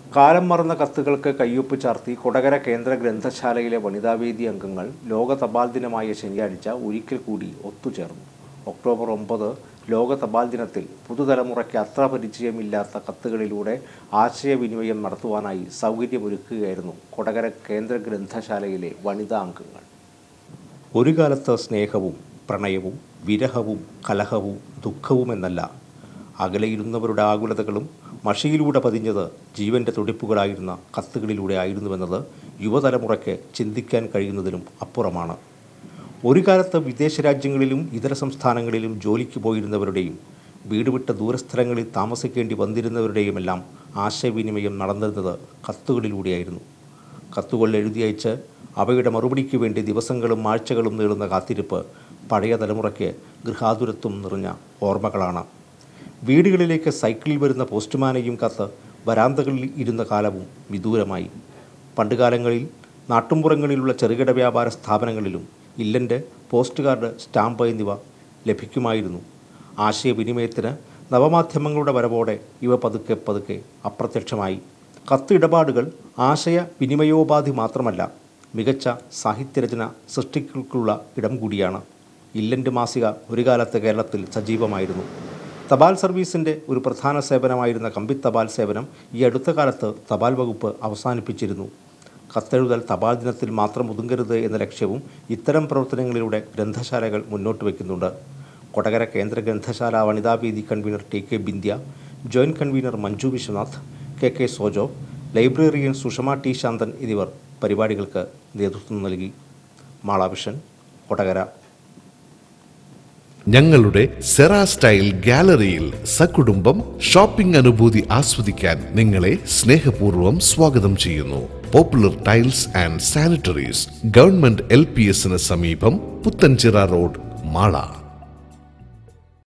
കാലം മറന്ന കത്തുകൾക്ക് കയ്യൊപ്പ് ചാർത്തി കൊടകര കേന്ദ്ര ഗ്രന്ഥശാലയിലെ വനിതാവേദി അംഗങ്ങൾ ലോക തപാൽ ദിനമായ ശനിയാഴ്ച ഒരിക്കൽ കൂടി ഒത്തുചേർന്നു ഒക്ടോബർ ഒമ്പത് ലോക തപാൽ ദിനത്തിൽ പുതുതലമുറയ്ക്ക് അത്ര പരിചയമില്ലാത്ത കത്തുകളിലൂടെ ആശയവിനിമയം നടത്തുവാനായി സൗകര്യമൊരുക്കുകയായിരുന്നു കൊടകര കേന്ദ്ര ഗ്രന്ഥശാലയിലെ വനിതാ അംഗങ്ങൾ ഒരു കാലത്ത് സ്നേഹവും പ്രണയവും വിരഹവും കലഹവും ദുഃഖവുമെന്നല്ല അകലെയിരുന്നവരുടെ ആകുലതകളും മഷിയിലൂടെ പതിഞ്ഞത് ജീവന്റെ തുടിപ്പുകളായിരുന്ന കത്തുകളിലൂടെ ആയിരുന്നുവെന്നത് യുവതലമുറയ്ക്ക് ചിന്തിക്കാൻ കഴിയുന്നതിലും അപ്പുറമാണ് ഒരു കാലത്ത് വിദേശ രാജ്യങ്ങളിലും ഇതര സംസ്ഥാനങ്ങളിലും ജോലിക്ക് പോയിരുന്നവരുടെയും വീട് വിട്ട ദൂരസ്ഥലങ്ങളിൽ താമസിക്കേണ്ടി വന്നിരുന്നവരുടെയുമെല്ലാം ആശയവിനിമയം നടന്നിരുന്നത് കത്തുകളിലൂടെയായിരുന്നു കത്തുകൾ എഴുതി അയച്ച് അവയുടെ മറുപടിക്ക് വേണ്ടി ദിവസങ്ങളും ആഴ്ചകളും നീളുന്ന കാത്തിരിപ്പ് പഴയ തലമുറയ്ക്ക് ഗൃഹാതുരത്വം നിറഞ്ഞ ഓർമ്മകളാണ് വീടുകളിലേക്ക് സൈക്കിളിൽ വരുന്ന പോസ്റ്റ്മാനെയും കത്ത് വരാന്തകളിൽ ഇരുന്ന കാലവും വിദൂരമായി പണ്ടുകാലങ്ങളിൽ നാട്ടുമ്പുറങ്ങളിലുള്ള ചെറുകിട വ്യാപാര സ്ഥാപനങ്ങളിലും ഇല്ലൻ്റെ പോസ്റ്റ് കാർഡ് സ്റ്റാമ്പ് എന്നിവ ലഭിക്കുമായിരുന്നു ആശയവിനിമയത്തിന് നവമാധ്യമങ്ങളുടെ വരവോടെ ഇവ പതുക്കെ പതുക്കെ അപ്രത്യക്ഷമായി കത്ത് ഇടപാടുകൾ ആശയ വിനിമയോപാധി മാത്രമല്ല മികച്ച സാഹിത്യരചന സൃഷ്ടികൾക്കുള്ള ഇടം കൂടിയാണ് ഇല്ലൻ്റെ മാസിക ഒരു കാലത്ത് കേരളത്തിൽ സജീവമായിരുന്നു തപാൽ സർവീസിൻ്റെ ഒരു പ്രധാന സേവനമായിരുന്ന കമ്പി തപാൽ സേവനം ഈ അടുത്ത കാലത്ത് തപാൽ വകുപ്പ് അവസാനിപ്പിച്ചിരുന്നു കത്തെഴുതൽ തപാൽ ദിനത്തിൽ മാത്രം ഒതുങ്ങരുത് എന്ന ലക്ഷ്യവും ഇത്തരം പ്രവർത്തനങ്ങളിലൂടെ ഗ്രന്ഥശാലകൾ മുന്നോട്ട് വയ്ക്കുന്നുണ്ട് കൊടകര കേന്ദ്ര ഗ്രന്ഥശാല വനിതാവേദി convener T K Bindhya joint convener Manju Viswanath K K Sojo librarian Sushama T Santhan എന്നിവർ പരിപാടികൾക്ക് നേതൃത്വം നൽകി മാളാവിഷൻ കൊടകര ഞങ്ങളുടെ സെറ സ്റ്റൈൽ ഗാലറിയിൽ സകുടുംബം ഷോപ്പിംഗ് അനുഭൂതി ആസ്വദിക്കാൻ നിങ്ങളെ സ്നേഹപൂർവ്വം സ്വാഗതം ചെയ്യുന്നു popular tiles and sanitaries government L P എസിന് സമീപം പുത്തൻചിറ റോഡ് മാള